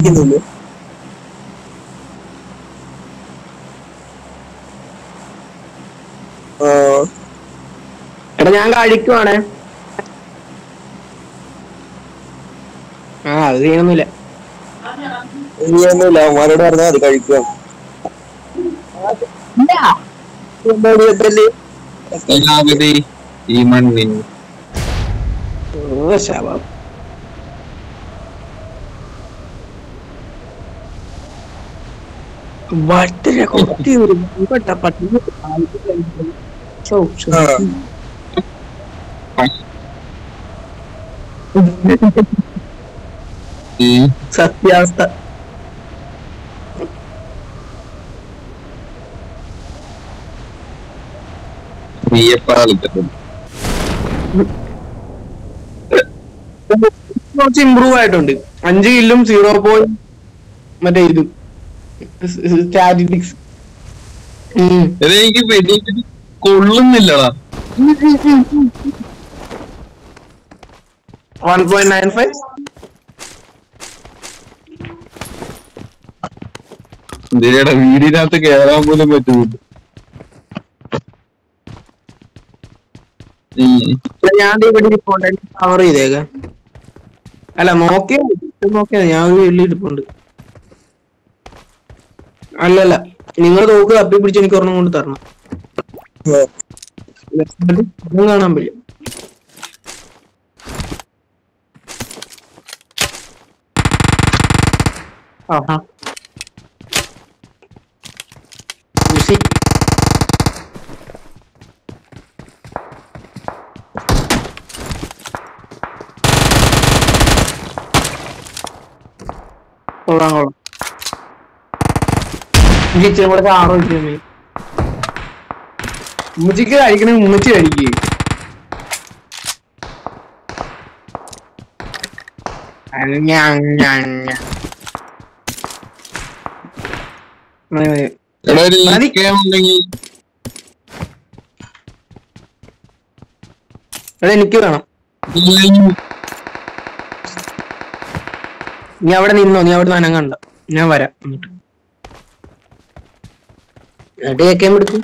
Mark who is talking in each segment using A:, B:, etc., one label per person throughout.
A: കളിക്കുന്നില്ലേ ആ
B: എടാ ഞാൻ കഴിക്കുവാണേ ആ അത് ചെയ്യണമെന്നില്ല
A: ഇനിയൊന്നുമില്ല അവന്മാരോട് പറഞ്ഞാൽ മതി കഴിക്കാം എന്താടി ഇതല്ലേ?
C: എല്ലാവരുടെ ഈ മണ്ണിൽ
B: ഓ ശവം വളരെ കൊത്തി ഒരു കേട്ടാ പട്ടി ചോ, ചോ.
A: ആ.
C: ഈ
B: സത്യാവസ്ഥ
C: പ്രിയപ്പാലത്തെ
B: കുറച്ച് ഇമ്പ്രൂവ് ആയിട്ടുണ്ട് അഞ്ച് കില്ലും സീറോ പോയിന്റ് മറ്റേ ഇത് സ്റ്റാറ്റിസ്റ്റിക്സ്
C: എനിക്ക് വെടിയിട്ട് കൊള്ളുന്നില്ലടാ
B: വൺ പോയിന്റ് നയൻ ഫൈവ്
C: എന്തിനാടാ വീടിനകത്ത് കേറാൻ പോലും പറ്റുന്നില്ല ഉം.
B: ഞാൻ ദേ ഇവിടെ ഇരിപ്പുണ്ട് കവർ ചെയ്തേക്ക അല്ല നോക്കിയാ നോക്കിയാ ഞാൻ ഒരു വെള്ളി ഇരിപ്പുണ്ട് അല്ലല്ല നിങ്ങൾ തോക്ക് തപ്പി പിടിച്ച് എനിക്ക് ഒരെണ്ണം കൊണ്ട് തരണം
A: ആ.
B: ഒന്നും കാണാൻ പറ്റില്ല ആഹാ ഉസി. കൊള്ളാം കൊള്ളാം എനിക്ക് ഇച്ചിരി കൂടെ ചാറ് വെച്ചു ഉമ്മച്ചിക്ക് കഴിക്കണേ ഉമ്മച്ചി കഴിക്കേ മതി മതി
C: എടാ ഒരു
B: മതി.
C: ഇരിക്കാൻ ഉണ്ടെങ്കിൽ
B: എടാ എനിക്ക് വേണം
C: ഇല്ലെങ്കിൽ
B: നീ അവിടെ നിന്നോ നീ അവിടെ നനം കണ്ട ഞാൻ വരാം എന്നിട്ട് എന്നിട്ട് കേക്കാൻ എടുക്കും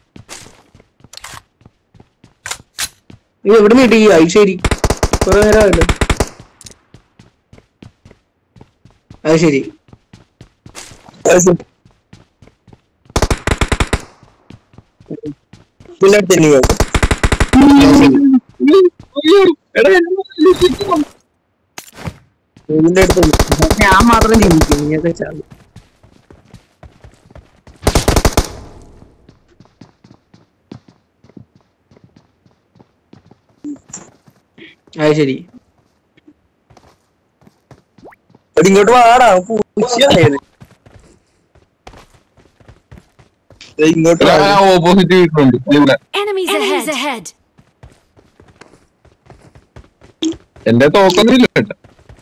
B: നീ എവിടെ നിന്ന് കിട്ടി അത് ശരി കുറെ നേരമായില്ലോ അത് ശരി
A: അത് ശരി. പിന്നെ അടുത്ത് ഇനി കേൾക്കാം.
C: എടാ എന്നെ വിളിച്ചിട്ട്
A: ഇതിന്റെ അടുത്ത് ഇനി.
B: ഞാൻ മാത്രം ജീവിക്കും നീയൊക്കെ ചാവും അത് ശരി
A: എടി ഇങ്ങോട്ട് വാടാ പൂച്ചയാണ് ദേ ഇങ്ങോട്ട് വാ.
C: ഓപ്പോസിറ്റ് വീട്ടിലുണ്ട് ഇവിടെ
D: Enemies, Enemies ahead.
C: എന്റെ തോക്കൊന്നുമില്ല കേട്ടോ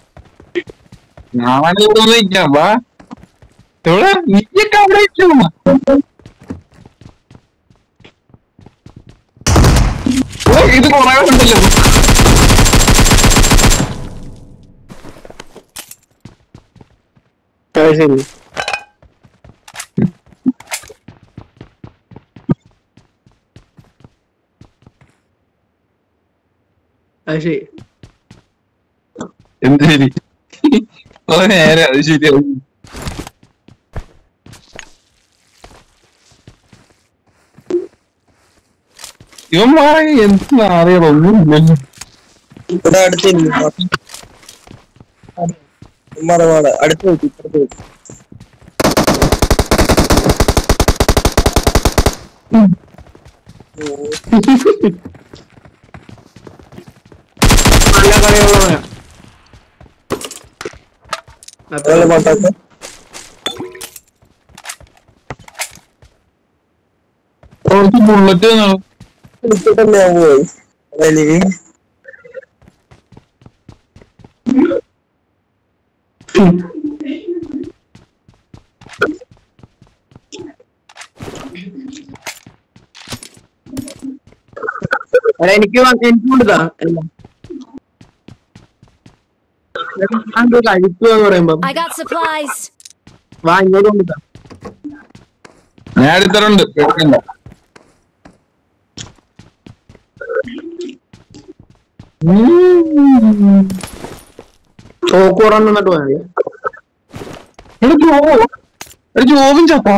C: ഞാൻ ഇവിടെ നിൽക്കാം വാ ഇവിടെ നീയൊക്കെ അവിടെ ഇരിക്കും. ഓ, ഇത് കൊറേ ഉണ്ടല്ലോ
B: അത് ശരി അത് ശരി
C: എന്ത് ശരി ഓ നേരെ അത് ശരിയാവും ഇവന്മാരെ എന്ത് അറിയണം ഒന്നുമില്ലല്ലോ
A: ഇവിടെ അടുത്ത് ഇനി. ഉമ്മാടെ വാടാ അടുത്ത് വെച്ച് ഇപ്പുറത്ത് വെച്ച്
B: നല്ല കളിയുള്ളവനാ
A: അതേപോലെ കോട്ടാക്ക
C: കുറച്ച് ബുള്ളറ്റ്
A: വിളിച്ചിട്ടല്ലേ ഞാൻ പോയി അതിലേക്ക്
B: എടാ എനിക്ക് വാ- എനിക്ക് കൊടുത്താ എല്ലാം കഴിക്കുക എന്ന് പറയുമ്പോ
D: I got supplies.
B: വാ ഇങ്ങോട്ട് കൊണ്ടിട്ടാ
C: ഞാൻ എടുത്തിട്ടുണ്ട് പേടിക്കണ്ട
B: ചോക്കൂറന്ന് എന്നിട്ട് പോയാൽ
C: എടാ ജോ എടാ ജോബിൻ ചത്താ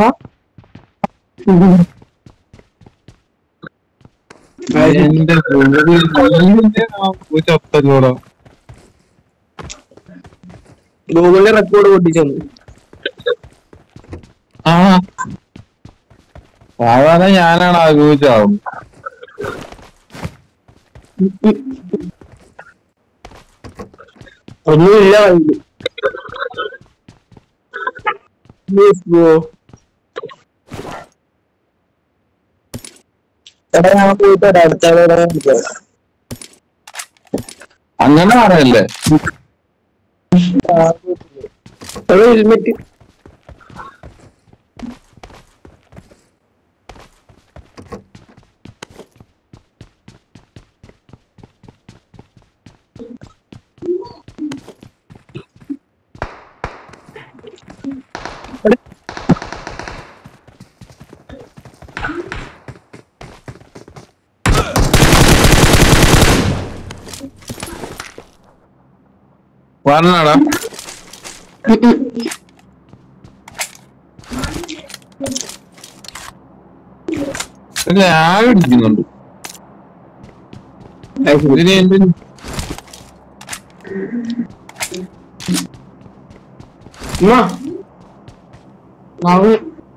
C: എന്റെ ചത്ത ജോടാ
B: ഗൂഗിളിലെ റെക്കോർഡ് പൊട്ടിച്ചു
C: ആ സാധാരണ ഞാനാണ് ആഗ്രഹിച്ചാവും
B: ഒന്നുമില്ല വൈകി
A: എടാ ഞാൻ പോയിട്ട് വരാം. അടുത്ത ആളോട് ഞാൻ വിളിക്കാം.
C: അങ്ങനെ പറയല്ലേ
B: ഹെൽമെറ്റ്
C: പറഞ്ഞാടാ ലാഗ് അടിക്കുന്നുണ്ട് ഇതിന് എന്ത്
B: ഉമ്മ അവൻ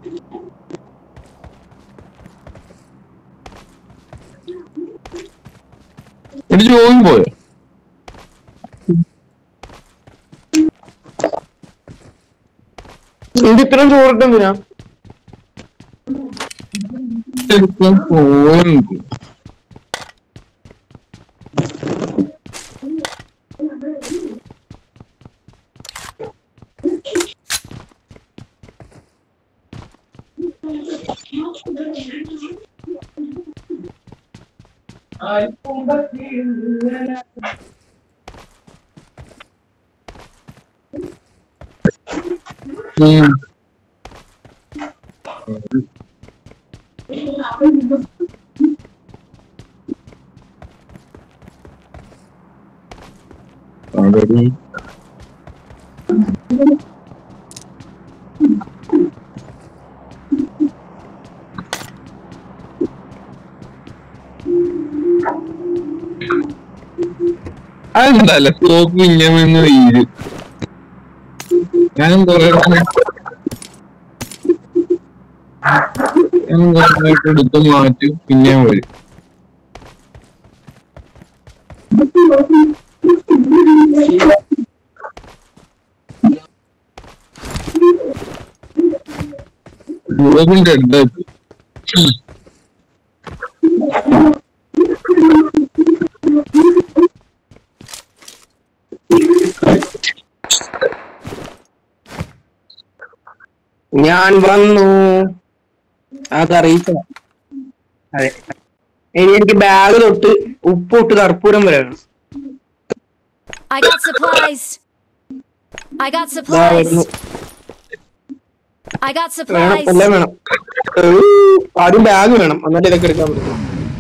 C: എടി ജോയിൻ പോയോ
B: ഇത് ഇത്രയും ചോറിട്ടെന്തിനാ
C: ശരിക്കും പോയിട്ടുണ്ട് ഉം. അതെടി. അതെന്തല്ല സോപ്പ് ഇങ്ങനെ വീര് ഞാനും കൊറേ ഞാനും കൊറേ എടുത്ത് മാറ്റും പിന്നെയും വരും ഗോകുലിന്റെ അടുത്തായിട്ട്
B: ഞാൻ വന്നു അതറിയിച്ച അതെ ഇനി എനിക്ക് ബാഗ് തൊട്ട് ഉപ്പ് തൊട്ട് കർപ്പൂരം വരെ വേണം
D: I got supplies. I got
B: ദാ വരുന്നു
D: supplies. I got
B: വേണം
D: supplies.
B: എല്ലാം വേണം ഏ, ആദ്യം ബാഗ് വേണം എന്നിട്ട് ഇതൊക്കെ എടുക്കാൻ പറ്റും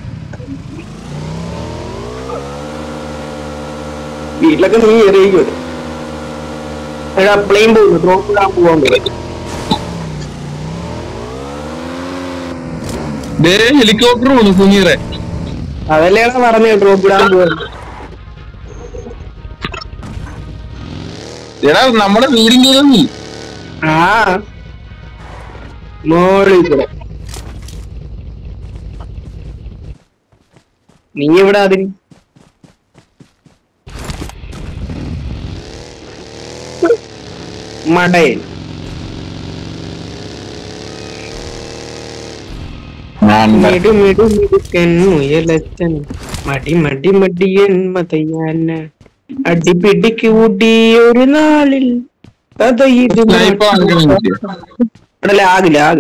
B: വീട്ടിലൊക്കെ നീ ഏറിയിരിക്കും എടാ പ്ലെയിൻ പോകുന്നു ഡ്രോപ്പ് ഇടാൻ പോവാൻ പറ്റും
C: ദേ ഹെലികോപ്റ്റർ പോണു സുനീറെ
B: അതല്ലേ പറഞ്ഞ ഡ്രോപ്പ് ഇടാൻ പോവാൻ
C: എടാ നമ്മുടെ വീടിന്റെ നീ
B: ആ മോളിൽ കൂടെ നീ എവിടെ അതിന് മടയൻ മിടു മിടു മിടുക്കൻ മുയലച്ചൻ മടി മടി മടിയൻ മതയാന അടിപിടിക്ക് കൂടി ഒരു നാളിൽ കഥ ഇത്
C: ഇപ്പൊ അങ്ങനെ നിൽക്കുക.
B: ഇവിടെ ലാഗ് ലാഗ്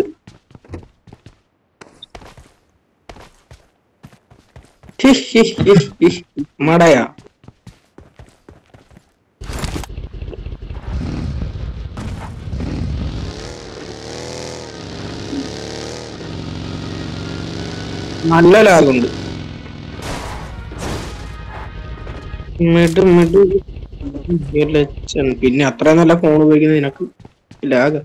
B: മടയാ നല്ല ലാഗുണ്ട് മിഡ് മിഡ് ലക്ഷം. പിന്നെ അത്ര നല്ല ഫോൺ ഉപയോഗിക്കുന്ന നിനക്ക് ലാഗ്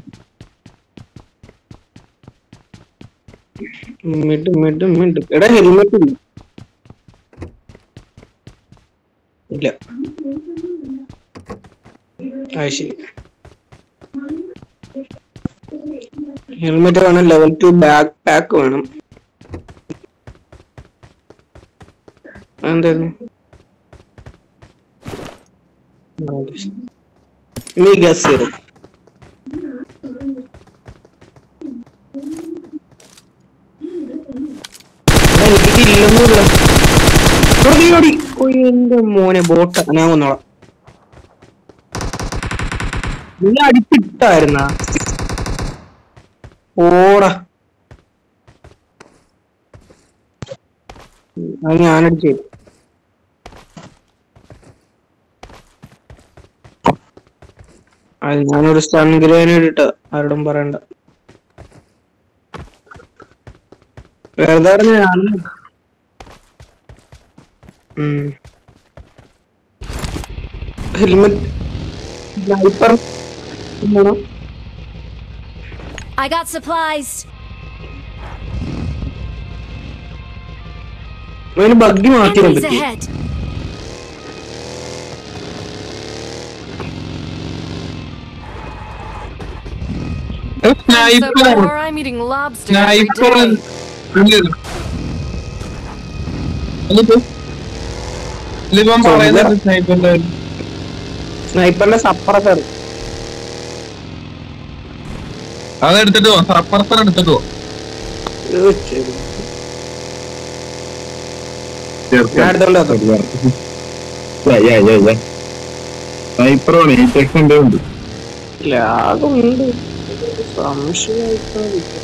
B: മിഡ് മിഡ് മിഡ് എടാ ഹെൽമെറ്റ് ഇല്ല ഇല്ല അത് ശരി ഹെൽമെറ്റ് വേണം ലെവൽ ടു ബാക്ക് പാക്ക് വേണം എന്തായിരുന്നു നീ ഗസ് ചെയ്തു എന്റെ മോനെ ബോട്ട് ഞാൻ കൊന്നോളാം നീ അടിച്ചിട്ടായിരുന്ന ഓടാ അത് ഞാനടിച്ചു അത് ഞാനൊരു സ്റ്റൺ ഗ്രനേഡ് ഇട്ട ആരോടും പറയണ്ട വെറുതെ പറഞ്ഞ ഞാൻ ഹെൽമെറ്റ് സ്നൈപ്പർ വേണം
D: I got supplies.
B: അതിന് ബഗ്ഗി മാറ്റിയാൻ
D: Enemies
B: പറ്റും
D: ahead. I'm so
C: sniper
D: poor, I'm eating lobster
C: sniper
D: every day.
C: ഇതിപ്പം പറയുന്നത് സ്നൈപ്പറിന്റെ
B: സ്നൈപ്പറിന്റെ സപ്പറസർ
C: അത് എടുത്തിട്ട് പോ സപ്പർസർ എടുത്തിട്ട് പോ
B: ഞാൻ എടുത്തോണ്ട് വന്നു.
A: സ്നൈപ്പർ ആണ് ഈ സെക്ഷൻ ഉണ്ട്
B: ലാഗുണ്ട് സംശയമായിട്ടാ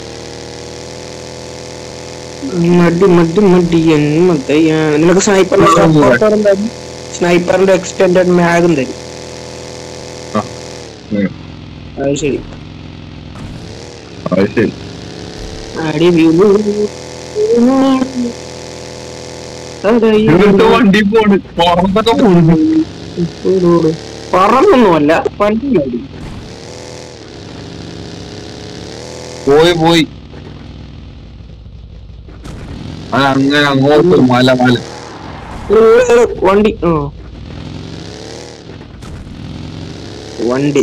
B: മടി മടി മടി എന്മതയാ നിനക്ക് സ്നൈപ്പറിന്റെ സപ്പോർട്ടർ എന്തായാലും സ്നൈപ്പറിന്റെ എക്സ്റ്റൻഡഡ് മാഗും തരും
A: ആ, ഉം.
B: അത് ശരി
A: അത് ശരി
B: അടി വീണു. തടയുന്നു.
C: ഇവിടുത്തെ വണ്ടി പോണ് പുറത്തൊക്കെ പോണു
B: ഇപ്പോഴോട്. പറന്നൊന്നുമല്ല വണ്ടി ഓടി.
C: പോയി പോയി അത് അങ്ങനെ അങ്ങോട്ട് മല മല
B: ഏ, വണ്ടി ആ വണ്ടി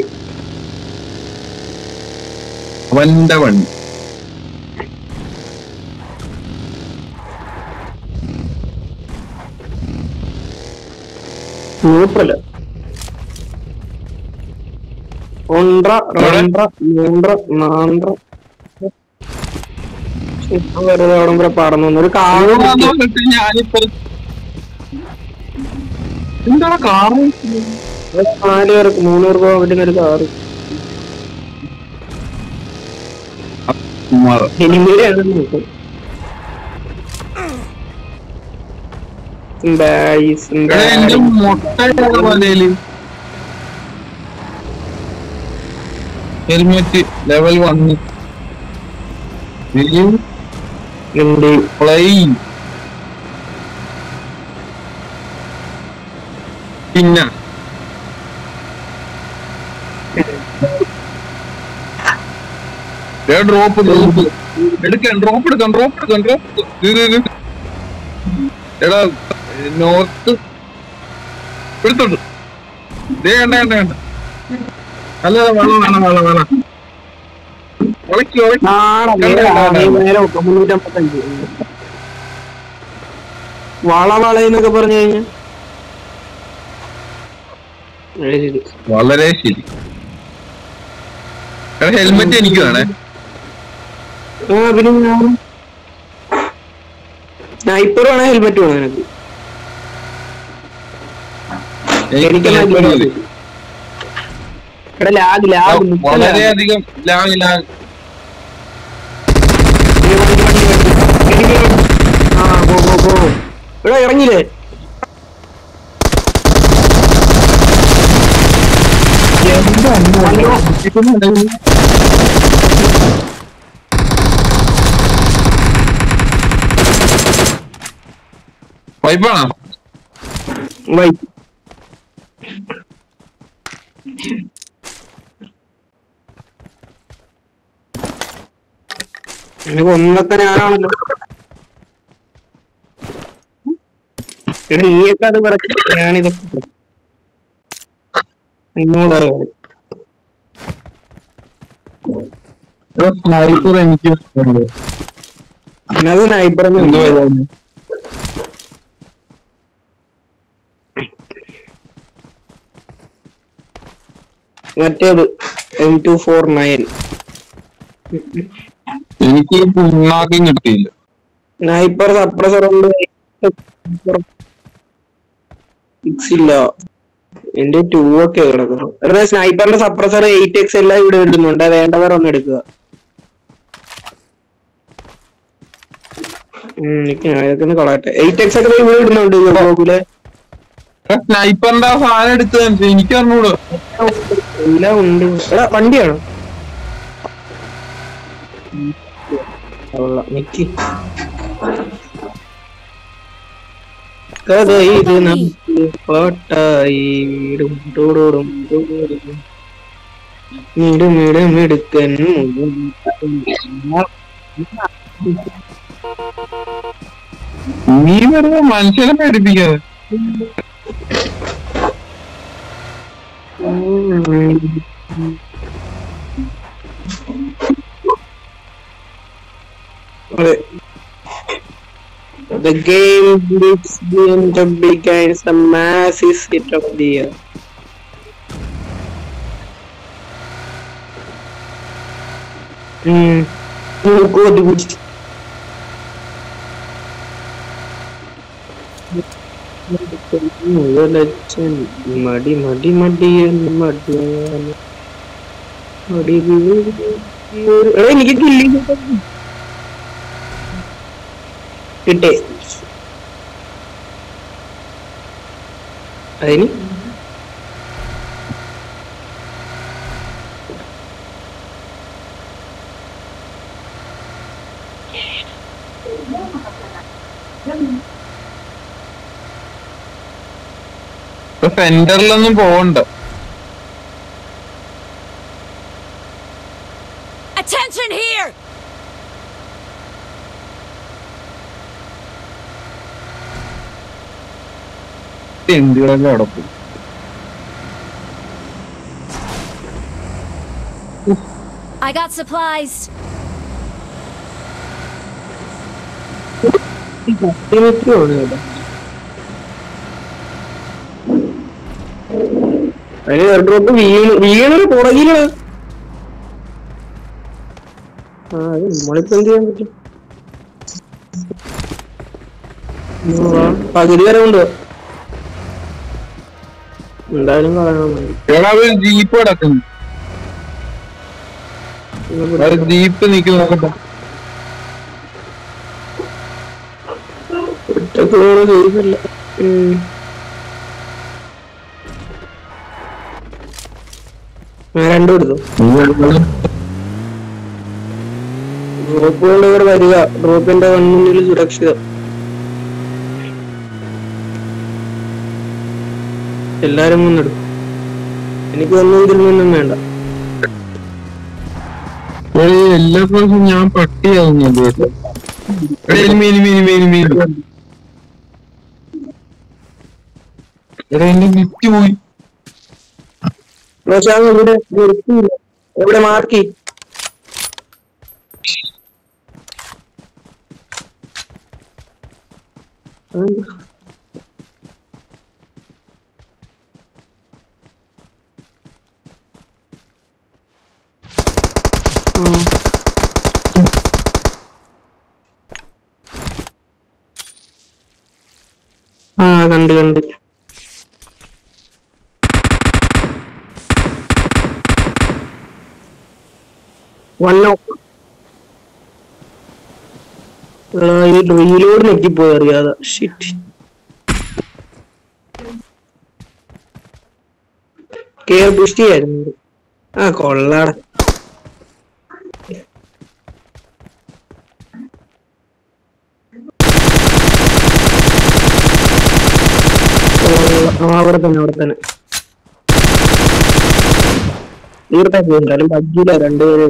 C: അവന്റെ വണ്ടി
B: ന്യൂട്രല് ഒണ്ട്ര രണ്ട്ര മൂണ്ട്ര നാണ്ട്ര ഇപ്പൊ വെറുതെ അവിടെ വരെ പറന്നു വന്നു. ഒരു കാറ്
C: വന്നിട്ട് ഞാനിപ്പോ എന്താണ് കാറ്
B: നാല് പേർക്ക് മൂന്ന് പേർക്ക് പോകാൻ പറ്റുന്ന ഒരു കാറ്
C: കുമാർ
B: എനിമിയാണ് നോക്കും ബായിസ്
C: എടാ എന്റെ മുട്ട വലയില് ഹെൽമെറ്റ് ലെവൽ വന്ന്
B: ഉണ്ട്
C: പ്ലെയിൻ പിന്നെ ഡ്രോപ്പ് ഡ്രോപ്പ് എടുക്കാൻ ഡ്രോപ്പ് എടുക്കാൻ ഡ്രോപ്പ് എടുക്കാൻ ഡ്രോപ്പ് എടാ നോർത്ത് എടുത്തോട്ട് ദേ വേണ്ട വേണ്ട വേണ്ട അല്ല വെള്ളം വേണം വെള്ളം വേണം ഉളക്കി ഉളക്കി
B: നാളെ നേരെ ആ, നീ നേരെ വെക്കാം. മുന്നൂറ്റമ്പത്തഞ്ച് വള വള എന്നൊക്കെ പറഞ്ഞു കഴിഞ്ഞാൽ എഴുതി
C: വളരെ ശരി എടാ ഹെൽമെറ്റ് എനിക്ക് വേണേ
B: ആ പിന്നെ ഞാൻ സ്നൈപ്പർ വേണേ ഹെൽമെറ്റ് വേണം നിനക്ക്
C: എനിക്ക്
B: എനിക്കെല്ലാം
C: helmet മതി.
B: എടാ ലാഗ് ലാഗ്
C: വളരെയധികം ലാഗ് ലാഗ്
B: ആ പോ പോ പോ എടാ ഇറങ്ങിയില്ലേ
C: വൈപ്പാണോ
B: വൈ എനിക്ക് ഒന്നൊക്കെ ഞാനാണല്ലോ എടാ നീയൊക്കെ അത് പറക്കി ഞാനിതൊക്കെ നിന്നോട് അറിയാം
C: സ്നൈപ്പർ എനിക്ക് ഉണ്ട്.
B: അത് നൈബർ
C: എന്തോ ഏതായാലും.
B: മറ്റേത് എം ടു ഫോർ നയൻ
C: എനിക്ക് പുണ്ണാക്കും കിട്ടിയില്ല
B: സ്നൈപ്പർ സപ്രസർ ഉണ്ട് സിക്സ് ഇല്ല എന്റെ ടൂ ഒക്കെ കിടക്കുന്നു എടാ സ്നൈപ്പറിന്റെ സപ്രസർ എയ്റ്റ് എക്സ് എല്ലാം ഇവിടെ ഇടുന്നുണ്ട് വേണ്ടവർ ഒന്ന് എടുക്കുക ഉം, എനിക്ക് ഇതൊക്കെ ഒന്ന് കളയട്ടെ എയ്റ്റ് എക്സ് ഒക്കെ ഇവിടെ ഇടുന്നുണ്ട് ഗോകുലെ
C: സ്നൈപ്പറിന്റെ ആ സാധനം എടുത്ത് തന്നിട്ട് എനിക്ക് അറിഞ്ഞൂടാ
B: എല്ലാം ഉണ്ട് എടാ വണ്ടിയാണോ കൊള്ളാം, നിക്ക്. കഥ ഇത് നമുക്ക് പാട്ടായി ഇടും ടോടോടും ടോടോടും. മിടുമിടുമിടുക്കൻ മുഖം.
C: നീ വെറുതെ മനുഷ്യനെ പേടിപ്പിക്കാതെ
B: അതെ The game leads BMW gains the massive hit of the year. ഉം. മൂക്കോട്ട് പിടിച്ച്. മുതലച്ചൻ മടി മടി മടിയൻ മടിയൻ മടി വീഴും. എടാ, എനിക്ക് കില്ലി കിട്ടേ അതിന്
C: ഇപ്പൊ സെന്ററിലൊന്നും പോവണ്ട
D: Attention here!
C: എന്തികളൊക്കെ അവിടെ പോയി
D: I got supplies.
B: അതിന് എയർ ഡ്രോപ്പ് വീണ് വീണൊരു പുറകിലാണ് ആ അത് നമ്മളിപ്പോ എന്ത് ചെയ്യാൻ പറ്റും ഉം, വാ. പകുതി വരെ കൊണ്ടുപോ എന്തായാലും കളയണം
C: എടാ ഒരു ജീപ്പ് കിടക്കുന്നു ഒരു ജീപ്പ് നിൽക്കുന്നു നോക്കട്ടെ
B: ഒറ്റക്ക് പോണ ചെയ്തല്ല രണ്ടും എടുത്തു ഡ്രോപ്പ് കൊണ്ട് ഇവിടെ വരിക ഡ്രോപ്പിന്റെ കൺമുന്നിൽ സുരക്ഷിതം എല്ലാരും മുന്നെടുക്കും എനിക്ക് ഒന്നും ഇതിൽ നിന്നും വേണ്ട
C: എടീ, എല്ലാ പ്രാവശ്യം ഞാൻ പട്ടിയാവുന്നത് മീൻ മീൻ മീൻ മീൻ എടാ എന്റെ വിറ്റ് പോയി
B: പ്രശാന്ത് ഇവിടെ നിർത്തിയില്ല എവിടെ മാർക്കി ആ കണ്ട് കണ്ട് വൺ ഈ റീലോഡ് നെക്കിപ്പോയി അറിയാതെ ഷിറ്റ് കെയർ ബുഷ്ടി ആയിരുന്നു ആ കൊള്ളാട ആ അവിടെ തന്നെ അവിടെ തന്നെ തീർത്താ എന്തായാലും പറ്റില്ല രണ്ടുപേരെ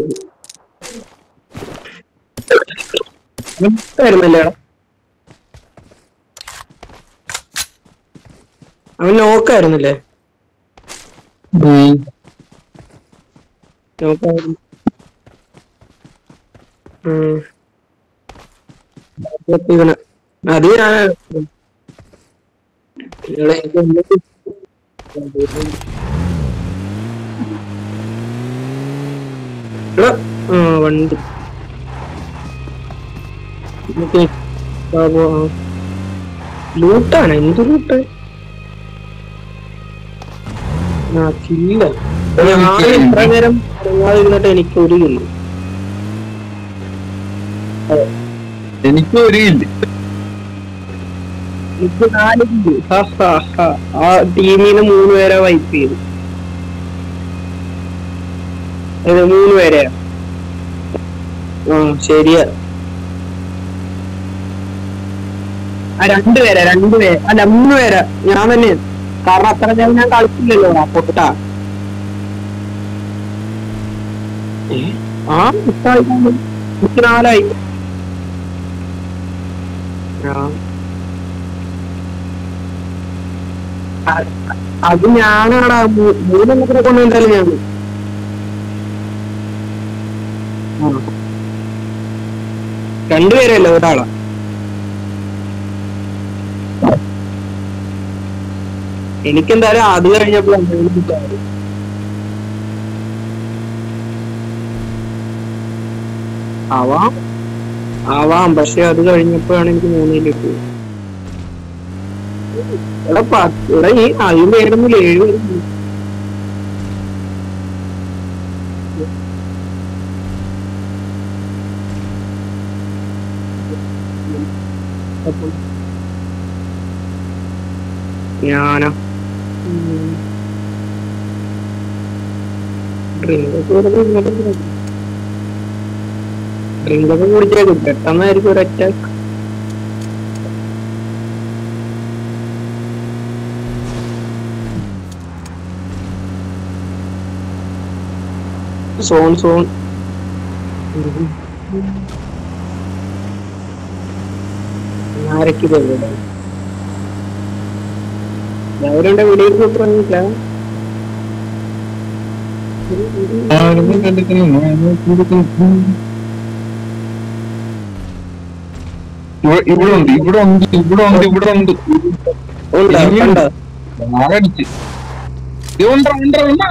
B: വരുന്നല്ലേ അവൻ നോക്കായിരുന്നല്ലേ
C: ഉം.
B: നോക്കായിരുന്നു ഉം. ഇവന് അത് ഞാൻ ഇവിടെ എനിക്ക് എന്തൊക്കെ എടാ, ആ, വണ്ടി ഓക്കേ. ആ, പോ, ആ. ലൂട്ടാണ് എന്ത് ലൂട്ട് ആ കില്ല ഞാൻ ഇത്ര നേരം ഇറങ്ങാതിരുന്നിട്ട് എനിക്ക് ഒരു കില്ല
C: എനിക്ക് ഒരു ഇല്ല
B: എനിക്ക് നാല് കില്ല് ഹാ, ഹാ, ഹാ. ആ ടീമിന് മൂന്ന് പേരെ വൈപ്പ് ചെയ്തു ഇത് മൂന്ന് പേരെയാ ആ ശരിയാ ആ രണ്ടുപേരാ രണ്ടുപേര് അല്ല മൂന്ന് പേരാ ഞാൻ തന്നെ കാരണം അത്ര നേരം ഞാൻ കളിച്ചില്ലല്ലോ ആ പൊട്ടാ ഏ? ആ മുട്ടായി എനിക്ക് നാലായി ആ അ- അത് ഞാനാടാ മൂ- മൂന്നെണ്ണത്തിനെ കൊണ്ട് എന്തായാലും ഞാൻ ആ. രണ്ടുപേരല്ല ഒരാളാ എനിക്കെന്തായാലും അത് കഴിഞ്ഞപ്പോൾ ആവാം ആവാം പക്ഷെ അത് കഴിഞ്ഞപ്പോഴാണ് എനിക്ക് മൂന്നിലേക്ക് എടാ പത്ത് എടാ ഈ അതിന് പേരൊന്നുമില്ല ഏഴ് പേരുണ്ട് അപ്പൊ ഞാനാ ഡ്രിങ്കൊക്കെ ഡ്രിങ്കൊക്കെ കുടിച്ചേക്കും പെട്ടെന്നായിരിക്കും ഒരു അറ്റാക്ക് സോൺ സോൺ ആരൊക്കെ പോയില്ല അവരുടെ വെളിയിൽ പോയിട്ടില്ല
C: ആരും കണ്ടിട്ടില്ല ആരും കണ്ടിട്ടില്ല. ഇവ- ഇവിടെ ഉണ്ട് ഇവിടെ ഉണ്ട് ഇവിടെ ഉണ്ട് ഇവിടെ ഉണ്ട്
B: ഉണ്ടോ കണ്ടോ
C: ആരടിച്ച് ഇത് ഉണ്ട ഉണ്ട ഉണ്ട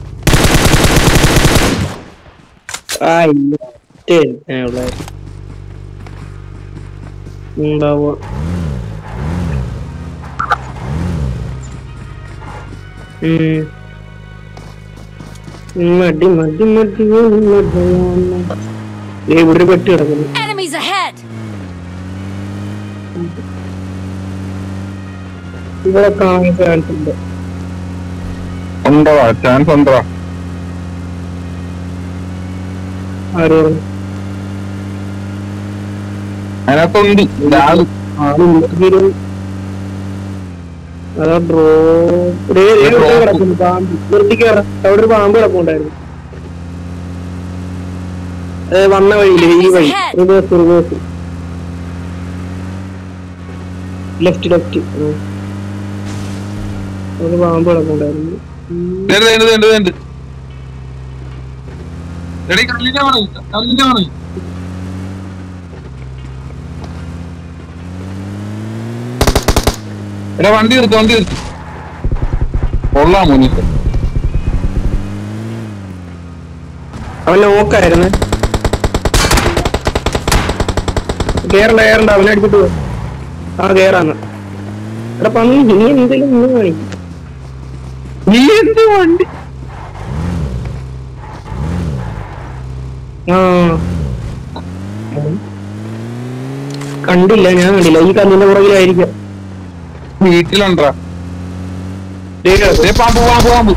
B: ആ ഇല്ല ഒറ്റ ഒരുത്തനേ ഉള്ളായിരുന്നു. ഉണ്ടാവുക ഉം. മടി മടി മടി മടിയാണ്. ദേ ഇവിടെ ഒരു പെട്ടി കിടക്കുന്നു
D: Enemies ahead!
B: ഇവിടെ കാണാൻ ചാൻസ് ഉണ്ട്
C: ഉണ്ടോ ചാൻസ് ഉണ്ടോ
B: ആര് പറഞ്ഞു?
C: അതിനകത്തുണ്ട് ഒരാള്
B: ആള് വീട്ടിൽ അതാ ഡ്രോ കിടക്കുന്നു പാമ്പ് നിർത്തിക്കേറ അവിടെ ഒരു പാമ്പ് കിടപ്പുണ്ടായിരുന്നു അത് വന്ന വഴിയില് ഈ വഴി റിവേഴ്സ് റിവേഴ്സ് ലെഫ്റ്റ് ലെഫ്റ്റ് ഒരു പാമ്പ് കിടപ്പുണ്ടായിരുന്നു
C: വേണ്ട വേണ്ട വേണ്ട വേണ്ട എടീ കല്ലിന്റെ വേണം കല്ലിന്റെ വേണം എടാ വണ്ടി നിർത്ത് വണ്ടി നിർത്ത് കൊള്ളാം മുനിസ്
B: അവൻ നോക്കായിരുന്നു കേറണ്ട കേറണ്ട അവനെ അടിച്ചിട്ട് പോ. ആ കേറാന്ന് എടാ പന്നി ഇനി എന്തെങ്കിലും ഇന്ന് കാണിക്കും
C: നീ എന്ത് വണ്ടി
B: ആ കണ്ടില്ല ഞാൻ കണ്ടില്ല ഈ കല്ലിന്റെ പുറകിലായിരിക്കും
C: വീട്ടിലുണ്ടാ
B: ദേ കിടക്കുന്നു.
C: ദേ പാമ്പ് പാമ്പ് പാമ്പ്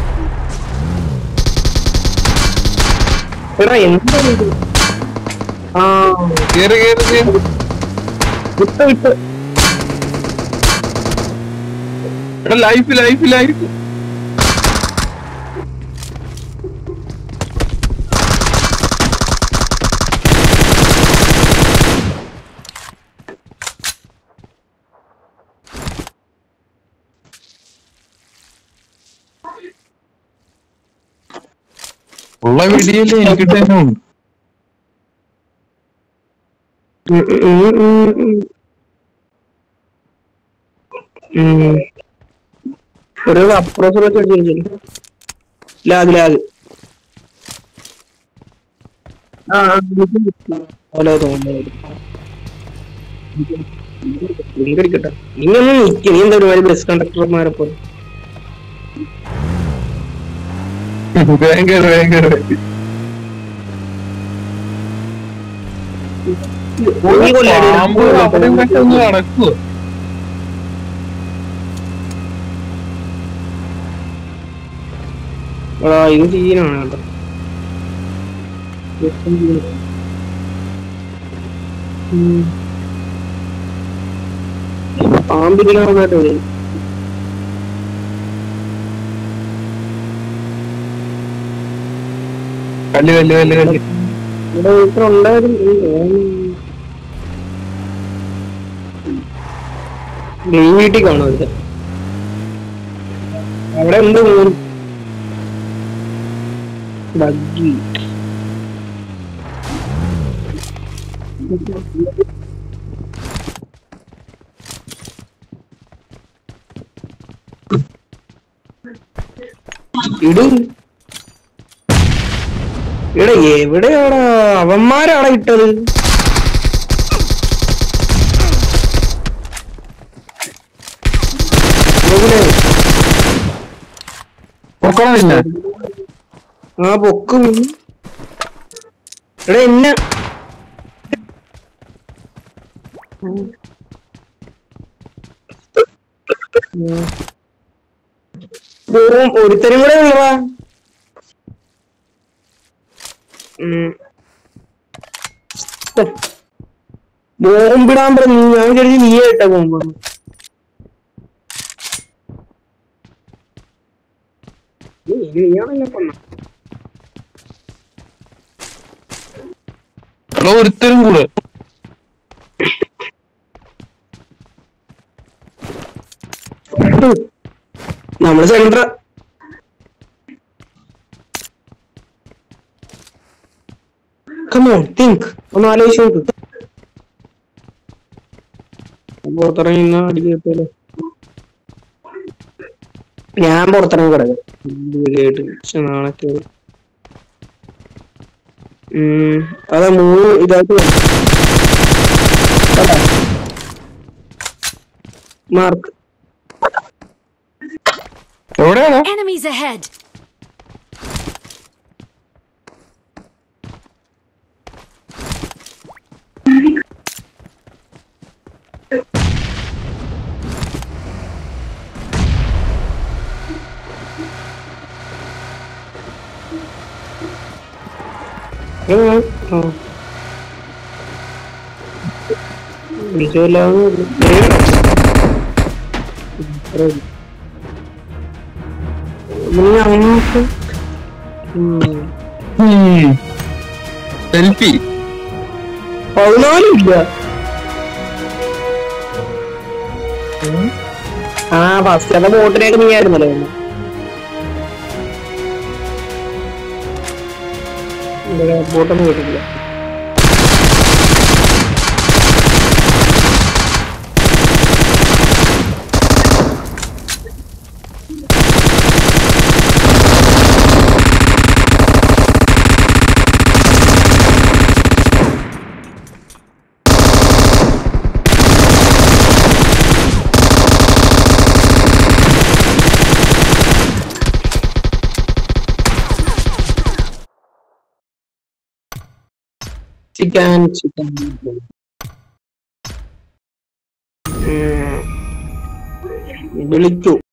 B: എടാ എന്താ ഇത്? ആ
C: കേറി കേറി കേറി
B: വിട്ട് വിട്ട്
C: എടാ ലൈഫ് ലൈഫ് ലൈഫ് ഉള്ള വെടിയല്ലേ എനിക്ക് തന്നെ ഉണ്ട്
B: ഉം, ഉം, ഉം, ഉം. ഉം. ഒരു അപ്രോച്ച് വെച്ച് അടിച്ചിരിക്കുന്നു ലാഗ് ലാഗ് ആ ഓലോ തോന്നുന്നു അടിക്കട്ടെ ഇങ്ങൊന്നും നിൽക്കും നീ എന്താ ഒരുമാതിരി ബസ് കണ്ടക്ടർമാരെ പോലെ
C: ഭയങ്കര ഭയങ്കര
B: നീ കൊല്ലാടി,
C: പാമ്പ് അവിടെ ഇവിടെയൊക്കെ ഒന്ന് നടക്കുവോ
B: എടാ ഇത് സീനാണ് കേട്ടോ ഉം. പാമ്പിനായിട്ട് വരും
C: കല്ല് കല്ല് കല്ല് കല്ല്
B: ഇവിടെ ഇത്ര ഉണ്ടായിരുന്നു ഗെയിം വീട്ടിൽ കാണും ഇത് അവിടെ ഉണ്ട് മൂന്ന് ബഗ്ഗി ഇടും എടാ എവിടെയാടാ അവന്മാരാടാ ഇട്ടത് എവിടെ?
C: പൊക്കണമില്ല
B: ആ പൊക്കും എടാ എന്നെ ഉം. ഒരുത്തരും കൂടെ ഉള്ളവാ ബോംബിടാൻ പറഞ്ഞു ഞാൻ കരുതി നീ ആയിട്ടാ ബോംബ് നീയാണല്ലോ കൊന്ന
C: എടാ ഒരുത്തരും കൂടെ
B: നമ്മള് സെൻട്ര കമോൺ തിങ്ക് ഒന്ന് ആലോചിച്ച് നോക്ക് പുറത്തിറങ്ങി ഇന്ന് അടി കിട്ടുമല്ലോ ഞാൻ പുറത്തിറങ്ങി കിടക്കാം കേട്ട് പക്ഷെ നാളെ ഉം അതാ മൂന്ന് ഇതായിട്ട് മാർക്ക്
C: എവിടെയാണോ
D: Enemies ahead!
B: ഞങ്ങൾക്ക്
C: സെൽഫി
B: പതിനാലില്ല ആ ഫസ്റ്റ് ബോട്ടിലേക്ക് നീ ആയിരുന്നല്ലോ ബോട്ടൊന്നും കിട്ടില്ല ചിക്കൻ ചിക്കൻ വിളിക്കൂ